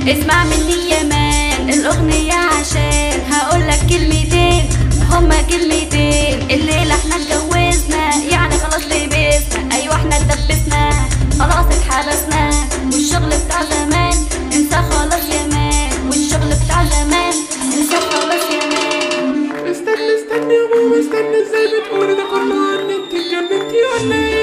اسمع مني يا مان الأغنية عشان هقولك كلمتين هما كلمتين الليلة احنا اتجوزنا يعني خلاص لبسنا أيوة احنا اتدبسنا خلاص اتحبسنا والشغل بتاع زمان انسى خلاص يا مان والشغل بتاع زمان انسى خلاص يا مان استنى استنى يا ماما استنى ازاي بتقولي ده كله عني انت اتجننتي ولا ايه